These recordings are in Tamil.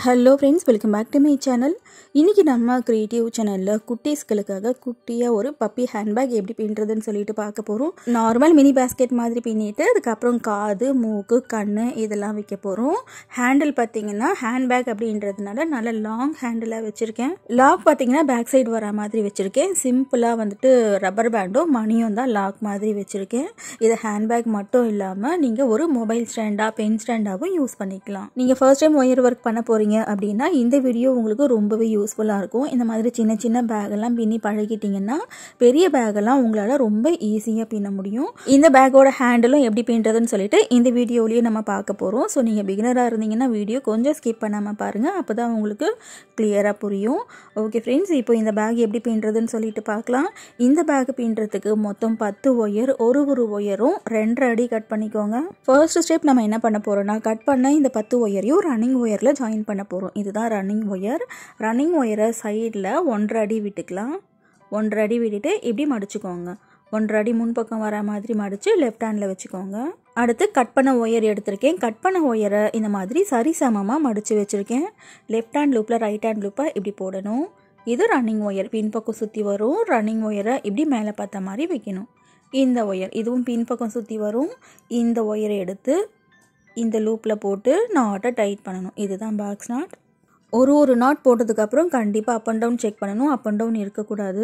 hello friends welcome back to my channel இன்றைக்கி நம்ம க்ரியேட்டிவ் சேனலில் குட்டீஸ்களுக்காக குட்டியாக ஒரு பப்பி ஹேண்ட்பேக் எப்படி பின்னுறதுன்னு சொல்லிட்டு பார்க்க போகிறோம் நார்மல் மினி பேஸ்கெட் மாதிரி பின்னிட்டு அதுக்கப்புறம் காது மூக்கு கண் இதெல்லாம் வைக்க போகிறோம் ஹேண்டில் பார்த்தீங்கன்னா ஹேண்ட்பேக் அப்படின்றதுனால நல்ல லாங் ஹேண்டிலாக வச்சுருக்கேன் லாக் பார்த்தீங்கன்னா பேக் சைடு வர மாதிரி வச்சுருக்கேன் சிம்பிளாக வந்துட்டு ரப்பர் பேண்டும் மணியும் தான் லாக் மாதிரி வச்சுருக்கேன் இது ஹேண்ட்பேக் மட்டும் இல்லாமல் நீங்கள் ஒரு மொபைல் ஸ்டாண்டாக பென் ஸ்டாண்டாகவும் யூஸ் பண்ணிக்கலாம் நீங்கள் ஃபர்ஸ்ட் டைம் ஒயர் ஒர்க் பண்ண போகிறீங்க அப்படின்னா இந்த வீடியோ உங்களுக்கு ரொம்பவே யூஸ்ஃபுல்லாக இருக்கும் இந்த மாதிரி சின்ன சின்ன பேக்கெல்லாம் பின்னி பழகிட்டிங்கன்னா பெரிய பேக்கெல்லாம் உங்களால் ரொம்ப ஈஸியாக பின்ன முடியும் இந்த பேக்கோட ஹேண்டிலும் எப்படி பின்னுறதுன்னு சொல்லிட்டு இந்த வீடியோலேயே நம்ம பார்க்க போகிறோம் ஸோ நீங்கள் பிகினராக இருந்தீங்கன்னா வீடியோ கொஞ்சம் ஸ்கிப் பண்ணாமல் பாருங்கள் அப்போ தான் உங்களுக்கு கிளியராக புரியும் ஓகே ஃப்ரெண்ட்ஸ் இப்போ இந்த பேக் எப்படி பின்னுறதுன்னு சொல்லிட்டு பார்க்கலாம் இந்த பேக் பின்னுறதுக்கு மொத்தம் பத்து ஒயர் ஒரு ஒரு ஒயரும் ரெண்டரை அடி கட் பண்ணிக்கோங்க ஃபர்ஸ்ட் ஸ்டெப் நம்ம என்ன பண்ண போகிறோம்னா கட் பண்ண இந்த பத்து ஒயரையும் ரன்னிங் ஒயரில் ஜாயின் பண்ண போகிறோம் இதுதான் ரன்னிங் ஒயர் ரன்னிங் ஒயரை சைடில் ஒன்றரை அடி விட்டுக்கலாம் ஒன்றரை அடி விட்டுட்டு இப்படி மடிச்சுக்கோங்க ஒன்றரை அடி முன்பக்கம் வர மாதிரி மடித்து லெஃப்ட் ஹேண்டில் வச்சுக்கோங்க அடுத்து கட் பண்ண ஒயர் எடுத்திருக்கேன் கட் பண்ண ஒயரை இந்த மாதிரி சரிசமமாக மடித்து வச்சுருக்கேன் லெஃப்ட் ஹேண்ட் லூப்பில் ரைட் ஹேண்ட் லூப்பை இப்படி போடணும் இது ரன்னிங் ஒயர் பின்பக்கம் சுற்றி வரும் ரன்னிங் ஒயரை இப்படி மேலே பார்த்த மாதிரி வைக்கணும் இந்த ஒயர் இதுவும் பின்பக்கம் சுற்றி வரும் இந்த ஒயரை எடுத்து இந்த லூப்பில் போட்டு நாட்டை டைட் பண்ணணும் இதுதான் பாக்ஸ் நாட் ஒரு ஒரு நாட் போட்டதுக்கப்புறம் கண்டிப்பாக அப் அண்ட் டவுன் செக் பண்ணணும் அப் அண்ட் டவுன் இருக்கக்கூடாது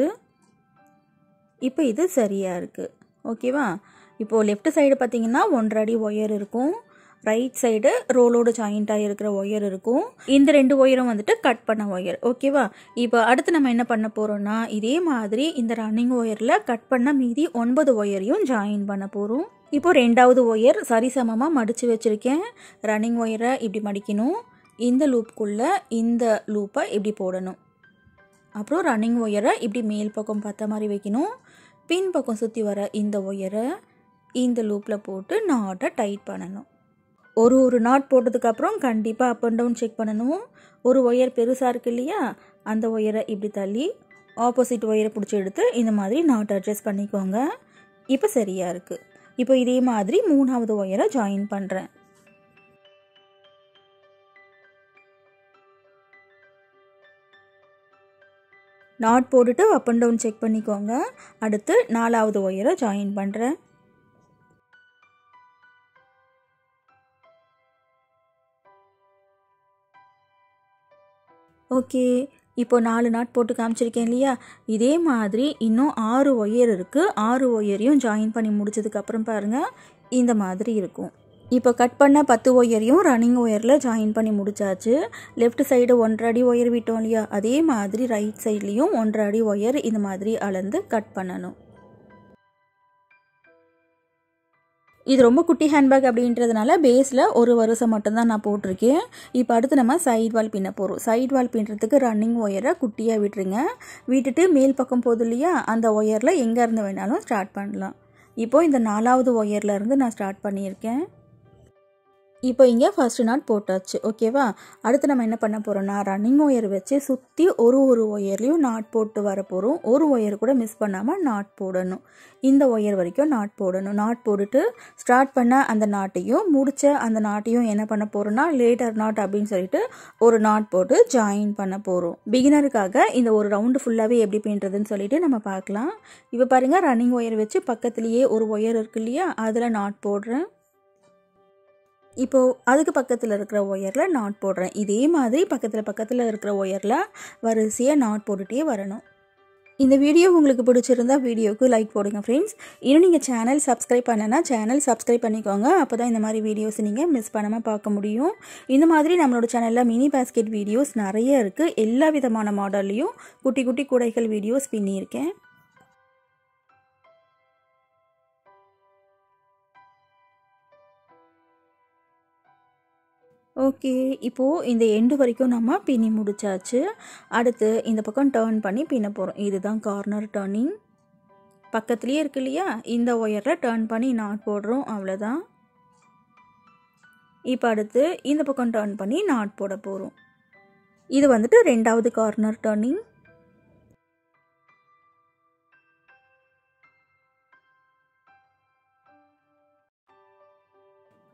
இப்போ இது சரியாக இருக்குது ஓகேவா இப்போது லெஃப்ட் சைடு பார்த்தீங்கன்னா ஒன்றரை அடி ஒயர் இருக்கும் ரைட் சைடு ரோலோடு ஜாயிண்ட்டாக இருக்கிற ஒயர் இருக்கும் இந்த ரெண்டு ஒயரும் வந்துட்டு கட் பண்ண ஒயர் ஓகேவா இப்போ அடுத்து நம்ம என்ன பண்ண போகிறோம்னா இதே மாதிரி இந்த ரன்னிங் ஒயரில் கட் பண்ண மீதி ஒன்பது ஒயரையும் ஜாயின் பண்ண போகிறோம் இப்போ ரெண்டாவது ஒயர் சரிசமமாக மடித்து வச்சுருக்கேன் ரன்னிங் ஒயரை இப்படி மடிக்கணும் இந்த லூப்புக்குள்ளே இந்த லூப்பை இப்படி போடணும் அப்புறம் ரன்னிங் ஒயரை இப்படி மேல் பக்கம் பார்த்த மாதிரி வைக்கணும் பின் பக்கம் சுற்றி வர இந்த ஒயரை இந்த லூப்பில் போட்டு நாட்டை டைட் பண்ணணும் ஒரு ஒரு நாட் போட்டதுக்கப்புறம் கண்டிப்பாக அப் அண்ட் டவுன் செக் பண்ணணும் ஒரு ஒயர் பெருசாக இருக்கு இல்லையா அந்த ஒயரை இப்படி தள்ளி ஆப்போசிட் ஒயரை பிடிச்சி எடுத்து இந்த மாதிரி நாட் அட்ஜஸ்ட் பண்ணிக்கோங்க இப்போ சரியாக இருக்குது இப்போ இதே மாதிரி மூணாவது ஒயரை ஜாயின் பண்ணுறேன் நாட் போட்டுட்டு அப் அண்ட் டவுன் செக் பண்ணிக்கோங்க அடுத்து நாலாவது ஒயரை ஜாயின் பண்ணுறேன் ஓகே இப்போ நாலு நாட் போட்டு காமிச்சிருக்கேன் இல்லையா இதே மாதிரி இன்னும் ஆறு ஒயர் இருக்குது ஆறு ஒயரையும் ஜாயின் பண்ணி முடிச்சதுக்கப்புறம் பாருங்கள் இந்த மாதிரி இருக்கும் இப்போ கட் பண்ண பத்து ஒயரையும் ரன்னிங் ஒயரில் ஜாயின் பண்ணி முடிச்சாச்சு லெஃப்ட் சைடு ஒன்றரை அடி ஒயர் விட்டோம் இல்லையா அதே மாதிரி ரைட் சைட்லேயும் ஒன்றரை அடி ஒயர் இந்த மாதிரி அளந்து கட் பண்ணணும் இது ரொம்ப குட்டி ஹேண்ட்பேக் அப்படின்றதுனால பேஸில் ஒரு வருஷம் மட்டும்தான் நான் போட்டிருக்கேன் இப்போ அடுத்து நம்ம சைட் வால் பின்ன போகிறோம் சைட் வால் பின்னுறதுக்கு ரன்னிங் ஒயரை குட்டியாக விட்டுருங்க விட்டுட்டு மேல் பக்கம் போகுது இல்லையா அந்த ஒயரில் எங்கேருந்து வேணாலும் ஸ்டார்ட் பண்ணலாம் இப்போது இந்த நாலாவது ஒயர்லேருந்து நான் ஸ்டார்ட் பண்ணியிருக்கேன் இப்போ இங்கே ஃபஸ்ட்டு நாட் போட்டாச்சு ஓகேவா அடுத்து நம்ம என்ன பண்ண போகிறோம்னா ரன்னிங் ஒயர் வச்சு சுற்றி ஒரு ஒரு ஒயர்லேயும் நாட் போட்டு வர போகிறோம் ஒரு ஒயர் கூட மிஸ் பண்ணாமல் நாட் போடணும் இந்த ஒயர் வரைக்கும் நாட் போடணும் நாட் போட்டுட்டு ஸ்டார்ட் பண்ண அந்த நாட்டையும் முடிச்ச அந்த நாட்டையும் என்ன பண்ண போகிறோம்னா லேட்டர் நாட் அப்படின்னு சொல்லிட்டு ஒரு நாட் போட்டு ஜாயின் பண்ண போகிறோம் பிகினருக்காக இந்த ஒரு ரவுண்டு ஃபுல்லாகவே எப்படி பின்னுறதுன்னு சொல்லிட்டு நம்ம பார்க்கலாம் இப்போ பாருங்கள் ரன்னிங் ஒயர் வச்சு பக்கத்துலேயே ஒரு ஒயர் இருக்கு இல்லையா அதில் நாட் போடுறேன் இப்போது அதுக்கு பக்கத்தில் இருக்கிற ஒயரில் நாட் போடுறேன் இதே மாதிரி பக்கத்தில் பக்கத்தில் இருக்கிற ஒயரில் வரிசையாக நாட் போட்டுகிட்டே வரணும் இந்த வீடியோ உங்களுக்கு பிடிச்சிருந்தா வீடியோவுக்கு லைக் போடுங்க ஃப்ரெண்ட்ஸ் இன்னும் நீங்கள் சேனல் சப்ஸ்கிரைப் பண்ணனா சேனல் சப்ஸ்கிரைப் பண்ணிக்கோங்க அப்போ தான் இந்த மாதிரி வீடியோஸ் நீங்கள் மிஸ் பண்ணாமல் பார்க்க முடியும் இந்த மாதிரி நம்மளோட சேனலில் மினி பேஸ்கெட் வீடியோஸ் நிறைய இருக்குது எல்லா விதமான மாடல்லையும் குட்டி குட்டி கூடைகள் வீடியோஸ் பின்னியிருக்கேன் ஓகே இப்போது இந்த எண்டு வரைக்கும் நம்ம பின்னி முடிச்சாச்சு அடுத்து இந்த பக்கம் டேர்ன் பண்ணி பின்ன போகிறோம் இதுதான் கார்னர் டேர்னிங் பக்கத்துலேயே இருக்கு இல்லையா இந்த ஒயரில் டேர்ன் பண்ணி நாட் போடுறோம் அவ்வளோதான் இப்போ அடுத்து இந்த பக்கம் டேர்ன் பண்ணி நாட் போட போகிறோம் இது வந்துட்டு ரெண்டாவது கார்னர் டேர்னிங்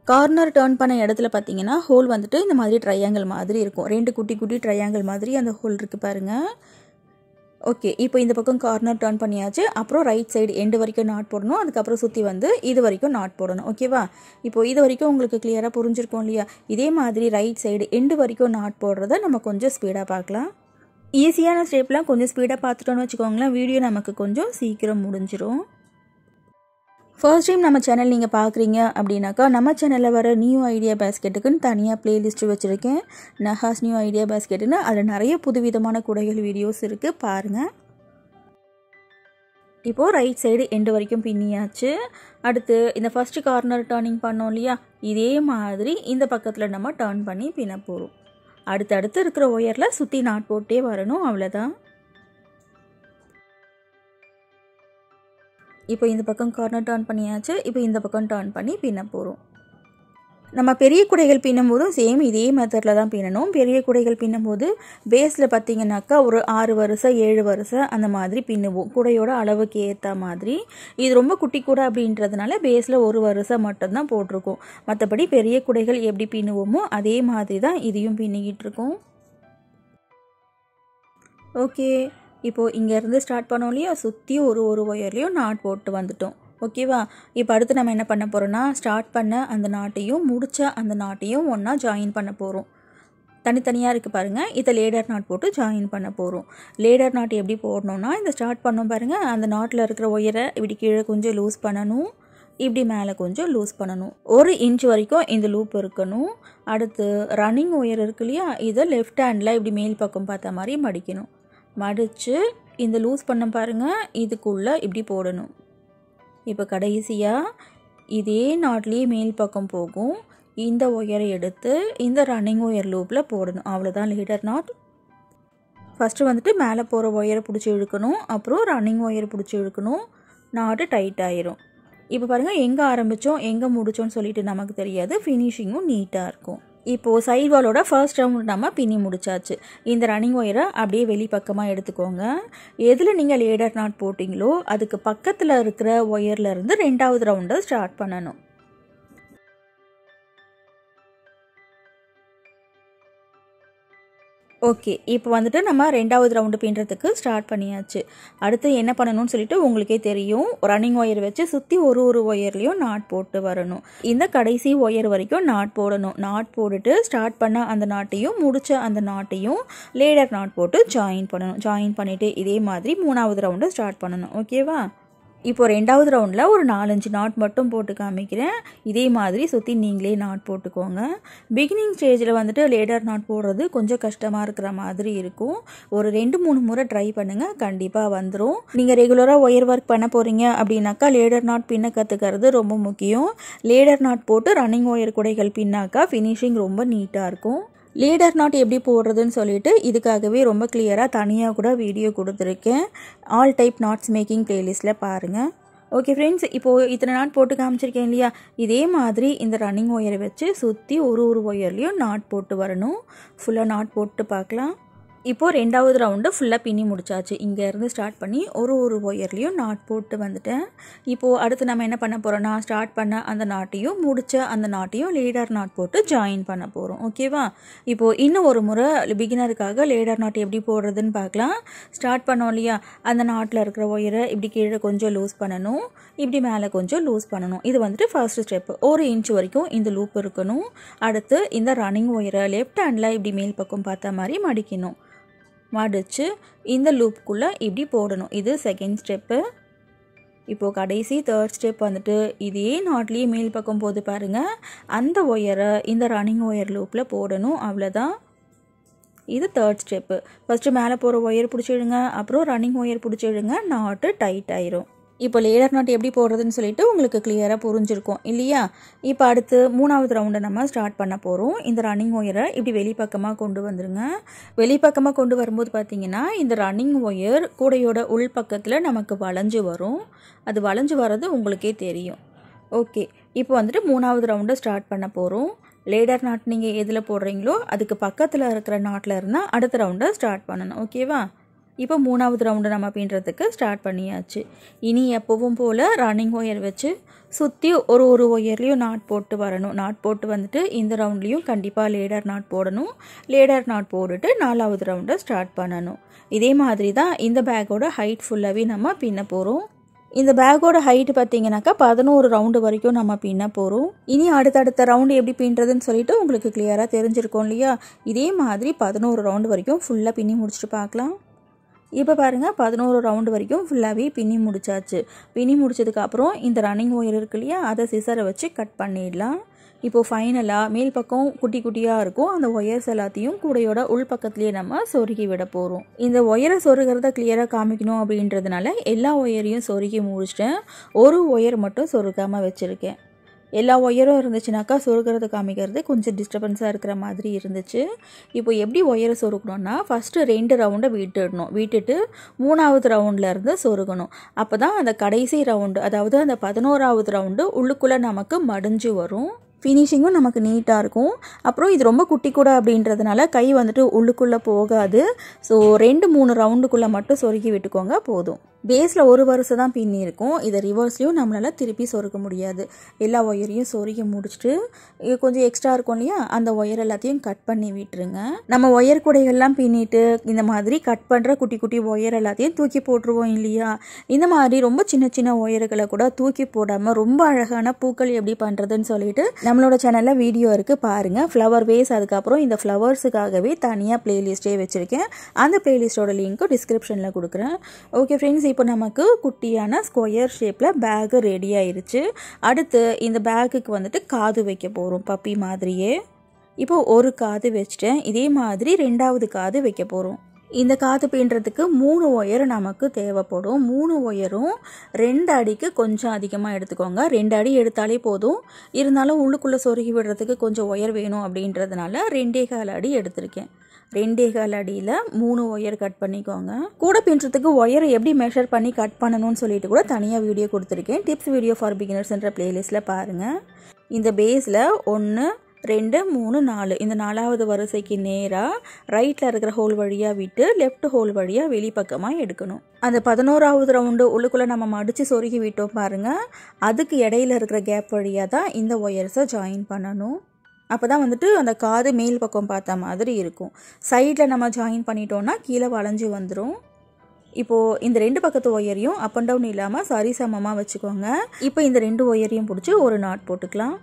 கார்னர் டேர்ன் பண்ண இடத்துல பார்த்தீங்கன்னா ஹோல் வந்துட்டு இந்த மாதிரி ட்ரையாங்கிள் மாதிரி இருக்கும் ரெண்டு குட்டி குட்டி ட்ரையாங்கிள் மாதிரி அந்த ஹோல் இருக்குது பாருங்கள் ஓகே இப்போ இந்த பக்கம் கார்னர் டர்ன் பண்ணியாச்சு அப்புறம் ரைட் சைடு எண்டு வரைக்கும் நாட் போடணும் அதுக்கப்புறம் சுற்றி வந்து இது வரைக்கும் நாட் போடணும் ஓகேவா இப்போ இது வரைக்கும் உங்களுக்கு கிளியராக புரிஞ்சிருக்கும் இல்லையா இதே மாதிரி ரைட் சைடு எண்டு வரைக்கும் நாட் போடுறத நம்ம கொஞ்சம் ஸ்பீடாக பார்க்கலாம் ஈஸியான ஸ்டெப்லாம் கொஞ்சம் ஸ்பீடாக பார்த்துட்டோன்னு வச்சுக்கோங்களேன் வீடியோ நமக்கு கொஞ்சம் சீக்கிரம் முடிஞ்சிரும் ஃபர்ஸ்ட் டைம் நம்ம சேனல் நீங்கள் பார்க்குறீங்க அப்படின்னாக்கா நம்ம சேனலில் வர நியூ ஐடியா பேஸ்கெட்டுக்குன்னு தனியாக பிளேலிஸ்ட்டு வச்சுருக்கேன் நஹாஸ் நியூ ஐடியா பேஸ்கெட்டுன்னு அதில் நிறைய புதுவிதமான குடைகள் வீடியோஸ் இருக்குது பாருங்கள் இப்போது ரைட் சைடு எண்டு வரைக்கும் பின்னியாச்சு அடுத்து இந்த ஃபஸ்ட்டு கார்னர் டேர்னிங் பண்ணோம் இல்லையா இதே மாதிரி இந்த பக்கத்தில் நம்ம டேர்ன் பண்ணி பின்ன போகிறோம் அடுத்தடுத்து இருக்கிற ஒயரில் சுற்றி நாட் போட்டே வரணும் அவ்வளோதான் இப்போ இந்த பக்கம் கார்னர் டர்ன் பண்ணியாச்சு இப்போ இந்த பக்கம் டர்ன் பண்ணி பின்ன போகிறோம் நம்ம பெரிய குடைகள் பின்னும் போதும் சேம் இதே மெத்தடில் தான் பின்னணும் பெரிய குடைகள் பின்னும் போது பேஸில் பார்த்தீங்கன்னாக்கா ஒரு ஆறு வருஷம் ஏழு வருஷம் அந்த மாதிரி பின்னுவோம் குடையோட அளவுக்கு ஏற்ற மாதிரி இது ரொம்ப குட்டி கூடை அப்படின்றதுனால பேஸில் ஒரு வருஷம் மட்டும்தான் போட்டிருக்கோம் மற்றபடி பெரிய குடைகள் எப்படி பின்னுவோமோ அதே மாதிரி தான் இதையும் பின்னிக்கிட்டு இருக்கோம் ஓகே இப்போது இங்கேருந்து ஸ்டார்ட் பண்ணோம் இல்லையா சுற்றி ஒரு ஒரு ஒயர்லேயும் நாட் போட்டு வந்துட்டோம் ஓகேவா இப்போ அடுத்து நம்ம என்ன பண்ண போகிறோன்னா ஸ்டார்ட் பண்ண அந்த நாட்டையும் முடிச்ச அந்த நாட்டையும் ஒன்றா ஜாயின் பண்ண போகிறோம் தனித்தனியாக இருக்குது பாருங்கள் இதை லேடர் நாட் போட்டு ஜாயின் பண்ண போகிறோம் லேடர் நாட் எப்படி போடணும்னா இந்த ஸ்டார்ட் பண்ணோம் பாருங்கள் அந்த நாட்டில் இருக்கிற ஒயரை இப்படி கீழே கொஞ்சம் லூஸ் பண்ணணும் இப்படி மேலே கொஞ்சம் லூஸ் பண்ணணும் ஒரு இன்ச் வரைக்கும் இந்த லூப் இருக்கணும் அடுத்து ரன்னிங் ஒயர் இருக்கு இல்லையா இதை லெஃப்ட் ஹேண்டில் இப்படி மேல் பக்கம் பார்த்த மாதிரி மடிக்கணும் மடித்து இந்த லூஸ் பண்ண பாருங்கள் இதுக்குள்ளே இப்படி போடணும் இப்போ கடைசியாக இதே நாட்லேயே மேல் பக்கம் போகும் இந்த ஒயரை எடுத்து இந்த ரன்னிங் ஒயர் லூப்பில் போடணும் அவ்வளோதான் லீடர் நாட் ஃபஸ்ட்டு வந்துட்டு மேலே போகிற ஒயரை பிடிச்சி இழுக்கணும் அப்புறம் ரன்னிங் ஒயர் பிடிச்சி இழுக்கணும் நாட்டு டைட் ஆயிரும் இப்போ பாருங்கள் எங்கே ஆரம்பித்தோம் எங்கே முடித்தோன்னு சொல்லிட்டு நமக்கு தெரியாது ஃபினிஷிங்கும் நீட்டாக இருக்கும் இப்போது சைட் வாலோட ஃபர்ஸ்ட் ரவுண்ட் நம்ம பின்னி முடிச்சாச்சு இந்த ரன்னிங் ஒயரை அப்படியே வெளி பக்கமாக எடுத்துக்கோங்க எதில் நீங்கள் லேடர் நாட் போட்டிங்களோ அதுக்கு பக்கத்தில் இருக்கிற ஒயர்லேருந்து ரெண்டாவது ரவுண்டை ஸ்டார்ட் பண்ணணும் ஓகே இப்போ வந்துட்டு நம்ம ரெண்டாவது ரவுண்டு பின்னுறதுக்கு ஸ்டார்ட் பண்ணியாச்சு அடுத்து என்ன பண்ணணும்னு சொல்லிட்டு உங்களுக்கே தெரியும் ரன்னிங் ஒயர் வச்சு சுற்றி ஒரு ஒரு ஒயர்லேயும் நாட் போட்டு வரணும் இந்த கடைசி ஒயர் வரைக்கும் நாட் போடணும் நாட் போட்டுட்டு ஸ்டார்ட் பண்ண அந்த நாட்டையும் முடிச்ச அந்த நாட்டையும் லேடர் நாட் போட்டு ஜாயின் பண்ணணும் ஜாயின் பண்ணிவிட்டு இதே மாதிரி மூணாவது ரவுண்டு ஸ்டார்ட் பண்ணணும் ஓகேவா இப்போ ரெண்டாவது ரவுண்டில் ஒரு நாலஞ்சு நாட் மட்டும் போட்டு காமிக்கிறேன் இதே மாதிரி சுற்றி நீங்களே நாட் போட்டுக்கோங்க பிகினிங் ஸ்டேஜில் வந்துட்டு லேடர் நாட் போடுறது கொஞ்சம் கஷ்டமாக இருக்கிற மாதிரி இருக்கும் ஒரு ரெண்டு மூணு முறை ட்ரை பண்ணுங்கள் கண்டிப்பாக வந்துடும் நீங்கள் ரெகுலராக ஒயர் ஒர்க் பண்ண போகிறீங்க அப்படின்னாக்கா லேடர் நாட் பின்ன கற்றுக்கிறது ரொம்ப முக்கியம் லேடர் நாட் போட்டு ரன்னிங் ஒயர் குடைகள் பின்னாக்கா ஃபினிஷிங் ரொம்ப நீட்டாக இருக்கும் லீடர் நாட் எப்படி போடுறதுன்னு சொல்லிட்டு இதுக்காகவே ரொம்ப கிளியராக தனியாக கூட வீடியோ கொடுத்துருக்கேன் ஆல் டைப் நாட்ஸ் மேக்கிங் பிளேலிஸ்ட்டில் பாருங்கள் ஓகே ஃப்ரெண்ட்ஸ் இப்போது இத்தனை நாட் போட்டு காமிச்சிருக்கேன் இல்லையா இதே மாதிரி இந்த ரன்னிங் ஒயரை வச்சு சுற்றி ஒரு ஒரு ஒயர்லேயும் நாட் போட்டு வரணும் ஃபுல்லாக நாட் போட்டு பார்க்கலாம் இப்போது ரெண்டாவது ரவுண்டு ஃபுல்லாக பின்னி முடிச்சாச்சு இங்கேருந்து ஸ்டார்ட் பண்ணி ஒரு ஒரு ஒயர்லேயும் நாட் போட்டு வந்துட்டேன் இப்போது அடுத்து நம்ம என்ன பண்ண போகிறோம்னா ஸ்டார்ட் பண்ண அந்த நாட்டையும் முடிச்ச அந்த நாட்டையும் லேடர் நாட் போட்டு ஜாயின் பண்ண போகிறோம் ஓகேவா இப்போது இன்னும் ஒரு முறை பிகினருக்காக லேடர் நாட் எப்படி போடுறதுன்னு பார்க்கலாம் ஸ்டார்ட் பண்ணோம் இல்லையா அந்த நாட்டில் இருக்கிற ஒயரை இப்படி கீழே கொஞ்சம் லூஸ் பண்ணணும் இப்படி மேலே கொஞ்சம் லூஸ் பண்ணணும் இது வந்துட்டு ஃபர்ஸ்ட் ஸ்டெப் ஒரு இன்ச் வரைக்கும் இந்த லூப் இருக்கணும் அடுத்து இந்த ரன்னிங் ஒயரை லெஃப்ட் ஹேண்டில் இப்படி மேல் பக்கம் பார்த்த மாதிரி மடிக்கணும் மடித்து இந்த லூப்புக்குள்ளே இப்படி போடணும் இது செகண்ட் ஸ்டெப்பு இப்போது கடைசி தேர்ட் ஸ்டெப் வந்துட்டு இதே நாட்லேயே மேல் பக்கம் போது பாருங்கள் அந்த ஒயரை இந்த ரன்னிங் ஒயர் லூப்பில் போடணும் அவ்வளோதான் இது தேர்ட் ஸ்டெப்பு ஃபஸ்ட்டு மேலே போகிற ஒயர் பிடிச்சிடுங்க அப்புறம் ரன்னிங் ஒயர் பிடிச்சிடுங்க நாட்டு டைட் ஆயிரும் இப்போ லேடர் நாட் எப்படி போடுறதுன்னு சொல்லிட்டு உங்களுக்கு கிளியராக புரிஞ்சிருக்கும் இல்லையா இப்போ அடுத்து மூணாவது ரவுண்டை நம்ம ஸ்டார்ட் பண்ண போகிறோம் இந்த ரன்னிங் ஒயரை இப்படி வெளிப்பக்கமாக கொண்டு வந்துருங்க வெளிப்பக்கமாக கொண்டு வரும்போது பார்த்தீங்கன்னா இந்த ரன்னிங் ஒயர் கூடையோட உள் பக்கத்தில் நமக்கு வளைஞ்சு வரும் அது வளைஞ்சு வர்றது உங்களுக்கே தெரியும் ஓகே இப்போ வந்துட்டு மூணாவது ரவுண்டை ஸ்டார்ட் பண்ண போகிறோம் லேடர் நாட் நீங்கள் எதில் போடுறீங்களோ அதுக்கு பக்கத்தில் இருக்கிற நாட்டில் இருந்தால் அடுத்த ரவுண்டை ஸ்டார்ட் பண்ணணும் ஓகேவா இப்போ மூணாவது ரவுண்டு நம்ம பின்னுறதுக்கு ஸ்டார்ட் பண்ணியாச்சு இனி எப்பவும் போல் ரன்னிங் ஒயர் வச்சு சுற்றி ஒரு ஒரு ஒயர்லேயும் நாட் போட்டு வரணும் நாட் போட்டு வந்துட்டு இந்த ரவுண்ட்லேயும் கண்டிப்பாக லேடர் நாட் போடணும் லேடர் நாட் போட்டுட்டு நாலாவது ரவுண்டை ஸ்டார்ட் பண்ணணும் இதே மாதிரி தான் இந்த பேக்கோட ஹைட் ஃபுல்லாகவே நம்ம பின்ன போகிறோம் இந்த பேக்கோட ஹைட் பார்த்தீங்கன்னாக்கா பதினோரு ரவுண்டு வரைக்கும் நம்ம பின்ன போகிறோம் இனி அடுத்தடுத்த ரவுண்டு எப்படி பின்னுறதுன்னு சொல்லிட்டு உங்களுக்கு கிளியராக தெரிஞ்சிருக்கோம் இல்லையா இதே மாதிரி பதினோரு ரவுண்டு வரைக்கும் ஃபுல்லாக பின்னி முடிச்சுட்டு பார்க்கலாம் இப்போ பாருங்கள் பதினோரு ரவுண்டு வரைக்கும் ஃபுல்லாகவே பின்னி முடிச்சாச்சு பின்னி முடிச்சதுக்கப்புறம் இந்த ரன்னிங் ஒயர் இருக்கு இல்லையா அதை சிசரை வச்சு கட் பண்ணிடலாம் இப்போது ஃபைனலாக மேல் பக்கம் குட்டி குட்டியாக இருக்கும் அந்த ஒயர்ஸ் எல்லாத்தையும் கூடையோட உள் பக்கத்துலேயே நம்ம சொருகி விட போகிறோம் இந்த ஒயரை சொருகிறத கிளியராக காமிக்கணும் அப்படின்றதுனால எல்லா ஒயரையும் சொருகி முடிச்சிட்டேன் ஒரு ஒயர் மட்டும் சொருகாமல் வச்சுருக்கேன் எல்லா ஒயரும் இருந்துச்சுனாக்கா சொருகிறது காமிக்கிறது கொஞ்சம் டிஸ்டர்பன்ஸாக இருக்கிற மாதிரி இருந்துச்சு இப்போ எப்படி ஒயரை சொருக்கணும்னா ஃபஸ்ட்டு ரெண்டு ரவுண்டை விட்டுடணும் விட்டுட்டு மூணாவது ரவுண்டில் இருந்து சொருகணும் அப்போ தான் அந்த கடைசி ரவுண்டு அதாவது அந்த பதினோராவது ரவுண்டு உள்ளுக்குள்ளே நமக்கு மடிஞ்சு வரும் ஃபினிஷிங்கும் நமக்கு நீட்டாக இருக்கும் அப்புறம் இது ரொம்ப குட்டி கூட அப்படின்றதுனால கை வந்துட்டு உள்ளுக்குள்ளே போகாது ஸோ ரெண்டு மூணு ரவுண்டுக்குள்ளே மட்டும் சொருகி விட்டுக்கோங்க போதும் பேஸில் ஒரு வருஷம் தான் பின்னி இருக்கும் இதை ரிவர்ஸ்லையும் நம்மளால் திருப்பி சொருக்க முடியாது எல்லா ஒயரையும் சொருகி முடிச்சுட்டு இது கொஞ்சம் எக்ஸ்ட்ரா இருக்கும் இல்லையா அந்த ஒயர் எல்லாத்தையும் கட் பண்ணி விட்டுருங்க நம்ம ஒயர் கூடைகள்லாம் பின்னிட்டு இந்த மாதிரி கட் பண்ணுற குட்டி குட்டி ஒயர் எல்லாத்தையும் தூக்கி போட்டுருவோம் இல்லையா இந்த மாதிரி ரொம்ப சின்ன சின்ன ஒயர்களை கூட தூக்கி போடாமல் ரொம்ப அழகான பூக்கள் எப்படி பண்ணுறதுன்னு சொல்லிட்டு நம்மளோட சேனலில் வீடியோ இருக்குது பாருங்கள் ஃப்ளவர் வேஸ் அதுக்கப்புறம் இந்த ஃப்ளவர்ஸுக்காகவே தனியாக ப்ளேலிஸ்ட்டே வச்சுருக்கேன் அந்த ப்ளேலிஸ்ட்டோட லிங்க்கும் டிஸ்கிரிப்ஷனில் கொடுக்குறேன் ஓகே ஃப்ரெண்ட்ஸ் இப்போ நமக்கு குட்டியான ஸ்கொயர் ஷேப்பில் பேகு ரெடி ஆயிருச்சு அடுத்து இந்த பேக்குக்கு வந்துட்டு காது வைக்க போகிறோம் பப்பி மாதிரியே இப்போ ஒரு காது வச்சுட்டேன் இதே மாதிரி ரெண்டாவது காது வைக்க போகிறோம் இந்த காது பின்னுறதுக்கு மூணு ஒயர் நமக்கு தேவைப்படும் மூணு ஒயரும் ரெண்டு அடிக்கு கொஞ்சம் அதிகமாக எடுத்துக்கோங்க ரெண்டு அடி எடுத்தாலே போதும் இருந்தாலும் உள்ளுக்குள்ளே சொருகி விடுறதுக்கு கொஞ்சம் ஒயர் வேணும் அப்படின்றதுனால ரெண்டே கால் அடி எடுத்திருக்கேன் ரெண்டே கால் அடியில் மூணு ஒயர் கட் பண்ணிக்கோங்க கூட பின்னுறதுக்கு ஒயரை எப்படி மெஷர் பண்ணி கட் பண்ணணும்னு சொல்லிட்டு கூட தனியாக வீடியோ கொடுத்துருக்கேன் டிப்ஸ் வீடியோ ஃபார் பிகினர்ஸ்ன்ற பிளேலிஸ்ட்டில் பாருங்கள் இந்த பேஸில் ஒன்று ரெண்டு மூணு நாலு இந்த நாலாவது வரிசைக்கு நேராக ரைட்டில் இருக்கிற ஹோல் வழியாக விட்டு லெஃப்ட் ஹோல் வழியாக வெளிப்பக்கமாக எடுக்கணும் அந்த பதினோராவது ரவுண்டு உள்ளுக்குள்ளே நம்ம மடித்து சொருகி விட்டோம் பாருங்கள் அதுக்கு இடையில இருக்கிற கேப் வழியாக தான் இந்த ஒயர்ஸை ஜாயின் பண்ணணும் அப்போ தான் வந்துட்டு அந்த காது மேல் பக்கம் பார்த்த மாதிரி இருக்கும் சைடில் நம்ம ஜாயின் பண்ணிட்டோம்னா கீழே வளைஞ்சு வந்துடும் இப்போது இந்த ரெண்டு பக்கத்து ஒயரையும் அப் அண்ட் டவுன் இல்லாமல் சரிசமமாக வச்சுக்கோங்க இப்போ இந்த ரெண்டு ஒயரையும் பிடிச்சி ஒரு நாட் போட்டுக்கலாம்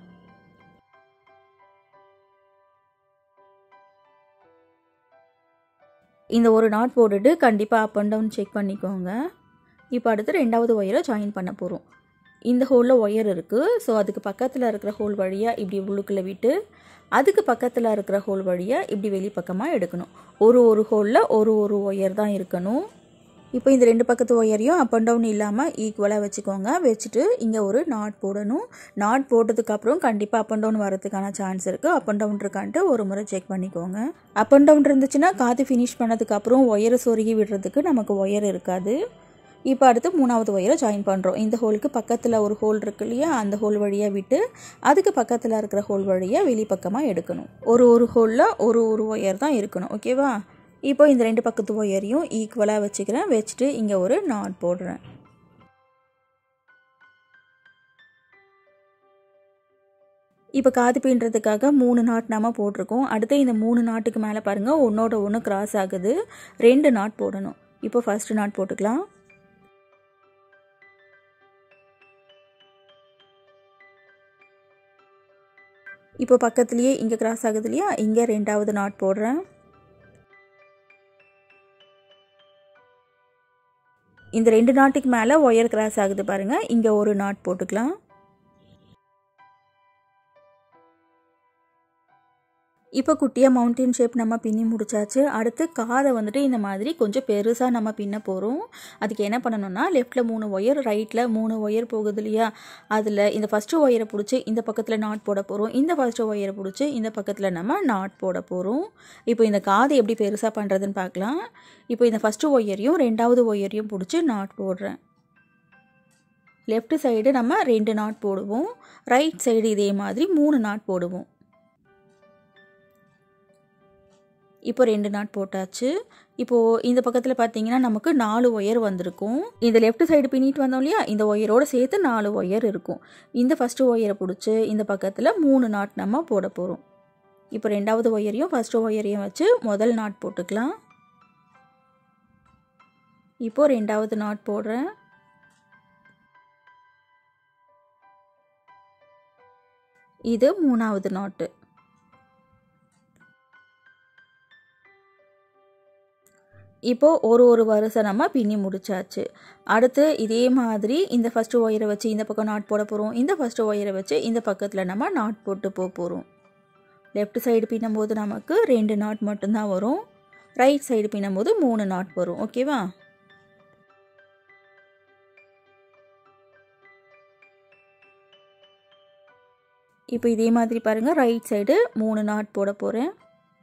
இந்த ஒரு நாட் போட்டுட்டு கண்டிப்பாக அப் அண்ட் டவுன் செக் பண்ணிக்கோங்க இப்போ அடுத்து ரெண்டாவது ஒயரை ஜாயின் பண்ண போகிறோம் இந்த ஹோலில் ஒயர் இருக்குது ஸோ அதுக்கு பக்கத்தில் இருக்கிற ஹோல் வழியாக இப்படி உள்ளுக்குள்ளே விட்டு அதுக்கு பக்கத்தில் இருக்கிற ஹோல் வழியாக இப்படி வெளிப்பக்கமாக எடுக்கணும் ஒரு ஒரு ஹோலில் ஒரு ஒரு ஒயர் தான் இருக்கணும் இப்போ இந்த ரெண்டு பக்கத்து ஒயரையும் அப் அண்ட் டவுன் இல்லாமல் ஈக்குவலாக வச்சுக்கோங்க வச்சுட்டு இங்கே ஒரு நாட் போடணும் நாட் போட்டதுக்கப்புறம் கண்டிப்பாக அப் அண்ட் டவுன் வரதுக்கான சான்ஸ் இருக்குது அப் அண்ட் டவுன் இருக்கான்ட்டு ஒரு முறை செக் பண்ணிக்கோங்க அப் அண்ட் டவுன் இருந்துச்சுன்னா காற்று ஃபினிஷ் பண்ணதுக்கப்புறம் ஒயரை சொருகி விடுறதுக்கு நமக்கு ஒயர் இருக்காது இப்போ அடுத்து மூணாவது ஒயரை ஜாயின் பண்ணுறோம் இந்த ஹோலுக்கு பக்கத்தில் ஒரு ஹோல் இருக்கு இல்லையா அந்த ஹோல் வழியாக விட்டு அதுக்கு பக்கத்தில் இருக்கிற ஹோல் வழியாக வெளிப்பக்கமாக எடுக்கணும் ஒரு ஒரு ஹோலில் ஒரு ஒரு ஒயர் தான் இருக்கணும் ஓகேவா இப்போ இந்த ரெண்டு பக்கத்து ஒயரையும் ஈக்குவலாக வச்சுக்கிறேன் வச்சுட்டு இங்கே ஒரு நாட் போடுறேன் இப்போ காது பின்னுறதுக்காக மூணு நாட் நம்ம போட்டிருக்கோம் அடுத்து இந்த மூணு நாட்டுக்கு மேலே பாருங்கள் ஒன்றோட ஒன்று கிராஸ் ஆகுது ரெண்டு நாட் போடணும் இப்போ ஃபஸ்ட்டு நாட் போட்டுக்கலாம் இப்போ பக்கத்துலேயே இங்கே கிராஸ் ஆகுது இல்லையா இங்கே ரெண்டாவது நாட் போடுறேன் இந்த ரெண்டு நாட்டுக்கு மேலே ஒயர் கிராஸ் ஆகுது பாருங்கள் இங்கே ஒரு நாட் போட்டுக்கலாம் இப்போ குட்டியாக மவுண்டன் ஷேப் நம்ம பின்னி முடிச்சாச்சு அடுத்து காதை வந்துட்டு இந்த மாதிரி கொஞ்சம் பெருசாக நம்ம பின்ன போகிறோம் அதுக்கு என்ன பண்ணணும்னா லெஃப்ட்டில் மூணு ஒயர் ரைட்டில் மூணு ஒயர் போகுது இல்லையா அதில் இந்த ஃபஸ்ட்டு ஒயரை பிடிச்சி இந்த பக்கத்தில் நாட் போட போகிறோம் இந்த ஃபஸ்ட்டு ஒயரை பிடிச்சி இந்த பக்கத்தில் நம்ம நாட் போட போகிறோம் இப்போ இந்த காது எப்படி பெருசாக பண்ணுறதுன்னு பார்க்கலாம் இப்போ இந்த ஃபஸ்ட்டு ஒயரையும் ரெண்டாவது ஒயரையும் பிடிச்சி நாட் போடுறேன் லெஃப்ட் சைடு நம்ம ரெண்டு நாட் போடுவோம் ரைட் சைடு இதே மாதிரி மூணு நாட் போடுவோம் இப்போ ரெண்டு நாட் போட்டாச்சு இப்போது இந்த பக்கத்தில் பார்த்தீங்கன்னா நமக்கு நாலு ஒயர் வந்திருக்கும் இந்த லெஃப்ட் சைடு பின்னிட்டு வந்தோம் இல்லையா இந்த ஒயரோடு சேர்த்து நாலு ஒயர் இருக்கும் இந்த ஃபஸ்ட்டு ஒயரை பிடிச்சி இந்த பக்கத்தில் மூணு நாட் நம்ம போட போகிறோம் இப்போ ரெண்டாவது ஒயரையும் ஃபஸ்ட்டு ஒயரையும் வச்சு முதல் நாட் போட்டுக்கலாம் இப்போது ரெண்டாவது நாட் போடுறேன் இது மூணாவது நாட்டு இப்போது ஒரு ஒரு வருஷம் நம்ம பின்னி முடிச்சாச்சு அடுத்து இதே மாதிரி இந்த ஃபஸ்ட்டு ஒயரை வச்சு இந்த பக்கம் நாட் போட போகிறோம் இந்த ஃபஸ்ட்டு ஒயரை வச்சு இந்த பக்கத்தில் நம்ம நாட் போட்டு போக போகிறோம் லெஃப்ட் சைடு பின்னும்போது நமக்கு ரெண்டு நாட் மட்டும்தான் வரும் ரைட் சைடு பின்னும்போது மூணு நாட் வரும் ஓகேவா இப்போ இதே மாதிரி பாருங்கள் ரைட் சைடு மூணு நாட் போட போகிறேன்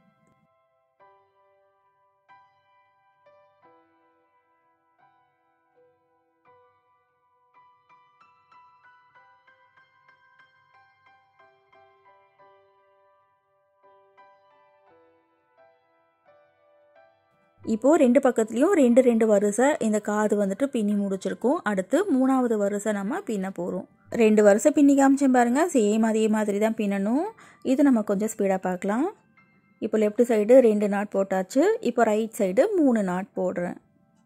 இப்போது ரெண்டு பக்கத்துலேயும் ரெண்டு ரெண்டு வரிசை இந்த காது வந்துட்டு பின்னி முடிச்சிருக்கோம் அடுத்து மூணாவது வரிசை நம்ம பின்ன போகிறோம் ரெண்டு வருஷம் பின்னி காமிச்சேன் பாருங்கள் சேம் அதே மாதிரி தான் பின்னணும் இது நம்ம கொஞ்சம் ஸ்பீடாக பார்க்கலாம் இப்போ லெஃப்ட் சைடு ரெண்டு நாட் போட்டாச்சு இப்போ ரைட் சைடு மூணு நாட் போடுறேன்